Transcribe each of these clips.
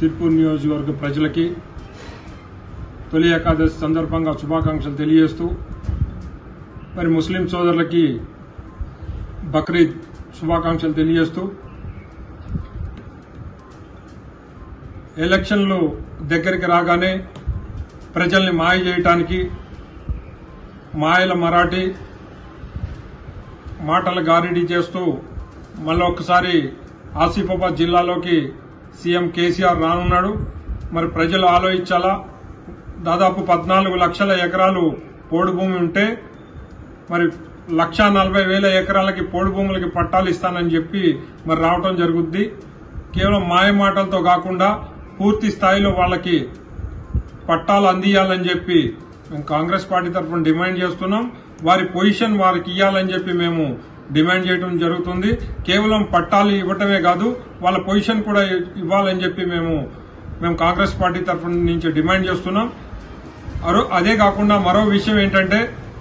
సిర్పూర్ నియోజకవర్గ ప్రజలకి తొలి ఏకాదశి సందర్భంగా శుభాకాంక్షలు తెలియజేస్తూ మరి ముస్లిం సోదరులకి బక్రీద్ శుభాకాంక్షలు తెలియజేస్తూ ఎలక్షన్లు దగ్గరికి రాగానే ప్రజల్ని మాయ చేయటానికి మాయల మరాఠీ మాటల గారిడీ చేస్తూ మళ్ళీ ఒక్కసారి ఆసిఫాబాద్ జిల్లాలోకి సీఎం కేసీఆర్ రానున్నాడు మరి ప్రజలు ఆలోచించాలా దాదాపు పద్నాలుగు లక్షల ఎకరాలు పోడు భూమి ఉంటే మరి లక్షా నలభై వేల ఎకరాలకి పోడు భూములకి పట్టాలు ఇస్తానని చెప్పి మరి రావటం జరుగుద్ది కేవలం మాయ మాటలతో కాకుండా పూర్తి స్థాయిలో వాళ్ళకి పట్టాలు అందియాలని చెప్పి మేము కాంగ్రెస్ పార్టీ తరఫున డిమాండ్ చేస్తున్నాం వారి పొజిషన్ వారికి ఇవ్వాలని చెప్పి మేము డిమాండ్ చేయడం జరుగుతుంది కేవలం పట్టాలు ఇవ్వటమే కాదు వాళ్ళ పొజిషన్ కూడా ఇవ్వాలని చెప్పి మేము మేము కాంగ్రెస్ పార్టీ తరఫున నుంచి డిమాండ్ చేస్తున్నాం అరో- అదే కాకుండా మరో విషయం ఏంటంటే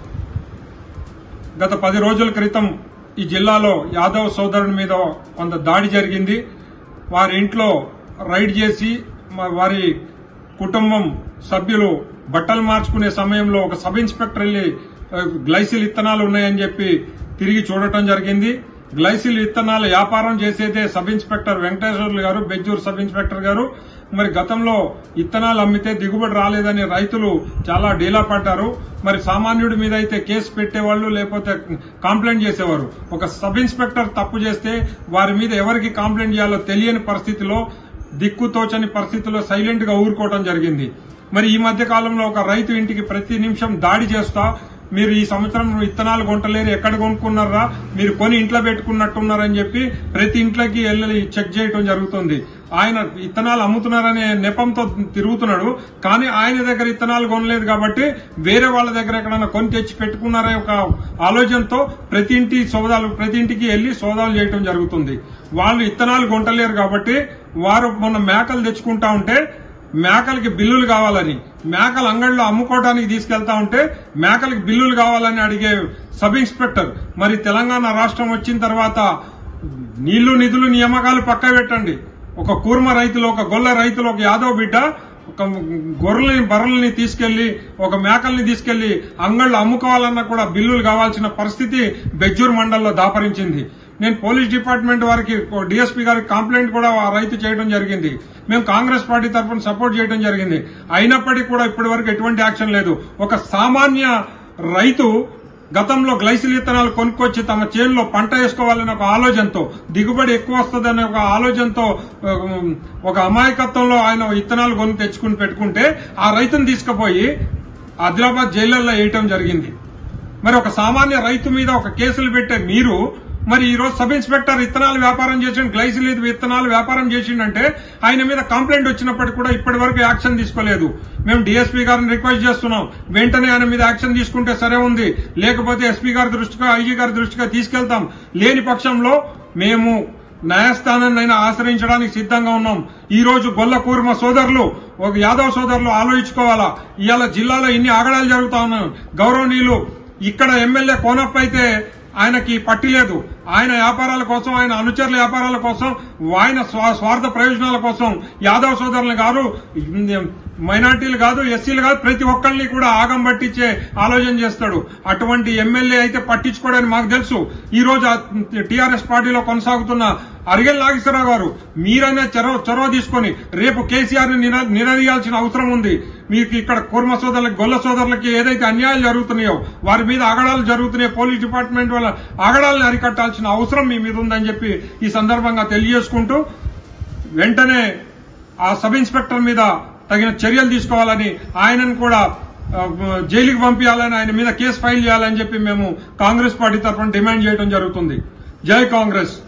గత పది రోజుల క్రితం ఈ జిల్లాలో యాదవ్ సోదరుని మీద కొంత దాడి జరిగింది వారి ఇంట్లో రైడ్ చేసి మ- వారి కుటుంబం సభ్యులు బట్టలు మార్చుకునే సమయంలో ఒక సబ్ ఇన్స్పెక్టర్ వెళ్లి ఆ, గ్లైసిల్ ఇత్తనాలు ఉన్నాయని చెప్పి తిరిగి చూడటం జరిగింది గ్లైసిల్ ఇత్తనాల వ్యాపారం చేసేదే సబ్ ఇన్స్పెక్టర్ వెంకటేశ్వర్లు గారు బెజ్జూర్ సబ్ ఇన్స్పెక్టర్ గారు మరి గతంలో ఇత్తనాలు అమ్మితే దిగుబడి రాలేదని రైతులు చాలా డీలా పడ్డారు మరి సామాన్యుడి మీద అయితే కేసు పెట్టేవాళ్ళు లేకపోతే కంప్లైంట్ చేసేవారు ఒక సబ్ ఇన్స్పెక్టర్ తప్పు చేస్తే వారి మీద ఎవరికి కంప్లైంట్ చేయాలో తెలియని పరిస్థితిలో దిక్కుతోచని పరిస్థితిలో సైలెంట్ గా ఊరుకోవడం జరిగింది మరి ఈ మధ్య కాలంలో ఒక రైతు ఇంటికి ప్రతి నిమిషం దాడి చేస్తా మీరు ఈ సంవత్సరం విత్తనాలు కొంటలేరు ఎక్కడ కొనుక్కున్నారా మీరు కొని ఇంట్లో పెట్టుకున్నట్టున్నారని చెప్పి ప్రతి ఇంట్లోకి వెళ్ళి చెక్ చేయడం జరుగుతుంది ఆయన ఇత్తనాలు అమ్ముతున్నారనే నెపంతో తిరుగుతున్నాడు కానీ ఆయన దగ్గర ఇత్తనాలు కొనలేదు కాబట్టి వేరే వాళ్ళ దగ్గర ఎక్కడైనా కొని తెచ్చి పెట్టుకున్నారనే ఒక ఆలోచనతో ప్రతి ఇంటి సోదాలు ప్రతి ఇంటికి వెళ్లి సోదాలు చేయడం జరుగుతుంది వాళ్ళు ఇత్తనాలు కొంటలేరు కాబట్టి వారు మొన్న మేకలు తెచ్చుకుంటా ఉంటే మేకలకి బిల్లులు కావాలని మేకలు అంగడిలో అమ్ముకోవడానికి తీసుకెళ్తా ఉంటే మేకలకి బిల్లులు కావాలని అడిగే సబ్ ఇన్స్పెక్టర్ మరి తెలంగాణ రాష్ట్రం వచ్చిన తర్వాత నీళ్లు నిధులు నియామకాలు పక్క పెట్టండి ఒక కూర్మ రైతులు ఒక గొల్ల రైతులు ఒక యాదవ్ బిడ్డ ఒక గొర్రెల్ని బర్రెల్ని తీసుకెళ్లి ఒక మేకల్ని తీసుకెళ్లి అంగళ్ళు అమ్ముకోవాలన్నా కూడా బిల్లులు కావాల్సిన పరిస్థితి బెజ్జూర్ మండల్లో దాపరించింది నేను పోలీస్ డిపార్ట్మెంట్ వారికి డిఎస్పీ గారికి కంప్లైంట్ కూడా ఆ రైతు చేయడం జరిగింది మేము కాంగ్రెస్ పార్టీ తరఫున సపోర్ట్ చేయడం జరిగింది అయినప్పటికీ కూడా ఇప్పటి వరకు ఎటువంటి యాక్షన్ లేదు ఒక సామాన్య రైతు గతంలో గ్లైసిల్ విత్తనాలు కొనుక్కొచ్చి తమ చేనులో పంట వేసుకోవాలనే ఒక ఆలోచనతో దిగుబడి ఎక్కువ వస్తుందనే ఒక ఆలోచనతో ఉమ్, ఒక అమాయకత్వంలో ఆయన విత్తనాలు కొని తెచ్చుకుని పెట్టుకుంటే ఆ రైతును తీసుకుపోయి ఆదిలాబాద్ జైళ్లలో వేయటం జరిగింది మరి ఒక సామాన్య రైతు మీద ఒక కేసులు పెట్టే మీరు మరి ఈ రోజు సబ్ ఇన్స్పెక్టర్ విత్తనాలు వ్యాపారం చేసిండు గ్లైసిలీద్ విత్తనాలు వ్యాపారం చేసిండంటే ఆయన మీద కంప్లైంట్ వచ్చినప్పటికీ కూడా ఇప్పటి వరకు యాక్షన్ తీసుకోలేదు మేము డీఎస్పీ గారిని రిక్వెస్ట్ చేస్తున్నాం వెంటనే ఆయన మీద యాక్షన్ తీసుకుంటే సరే ఉంది లేకపోతే ఎస్పీ గారి దృష్టిగా ఐజీ గారి దృష్టిగా తీసుకెళ్తాం లేని పక్షంలో మేము న్యాయస్థానాన్ని అయినా ఆశ్రయించడానికి సిద్ధంగా ఉన్నాం ఈ రోజు గొల్ల కూర్మ సోదరులు ఒక యాదవ్ సోదరులు ఆలోచించుకోవాలా ఇవాళ జిల్లాలో ఇన్ని ఆగడాలు జరుగుతా ఉన్నాయి గౌరవనీయులు ఇక్కడ ఎమ్మెల్యే కోనప్ప అయితే ఆయనకి పట్టి లేదు ఆయన వ్యాపారాల కోసం ఆయన అనుచరుల వ్యాపారాల కోసం ఆయన స్వా- స్వార్థ ప్రయోజనాల కోసం యాదవ్ సోదరులు గారు మైనార్టీలు కాదు ఎస్సీలు కాదు ప్రతి ఒక్కరిని కూడా ఆగం పట్టించే ఆలోచన చేస్తాడు అటువంటి ఎమ్మెల్యే అయితే పట్టించుకోవడానికి మాకు తెలుసు ఈ రోజు టీఆర్ఎస్ పార్టీలో కొనసాగుతున్న అరిగల్ నాగేశ్వరరావు గారు మీరైనా చొరవ చొరవ తీసుకొని రేపు కేసీఆర్ ని నిన- నిలదీయాల్సిన అవసరం ఉంది మీకు ఇక్కడ కుర్మ సోదరులకి గొల్ల సోదరులకి ఏదైతే అన్యాయాలు జరుగుతున్నాయో వారి మీద ఆగడాలు జరుగుతున్నాయో పోలీస్ డిపార్ట్మెంట్ వల్ల ఆగడాలను అరికట్టాల్సిన అవసరం మీ మీద ఉందని చెప్పి ఈ సందర్భంగా తెలియజేసుకుంటూ వెంటనే ఆ సబ్ ఇన్స్పెక్టర్ మీద తగిన చర్యలు తీసుకోవాలని ఆయనను కూడా ఆ, జైలుకి పంపించాలని ఆయన మీద కేసు ఫైల్ చేయాలని చెప్పి మేము కాంగ్రెస్ పార్టీ తరఫున డిమాండ్ చేయడం జరుగుతుంది జై కాంగ్రెస్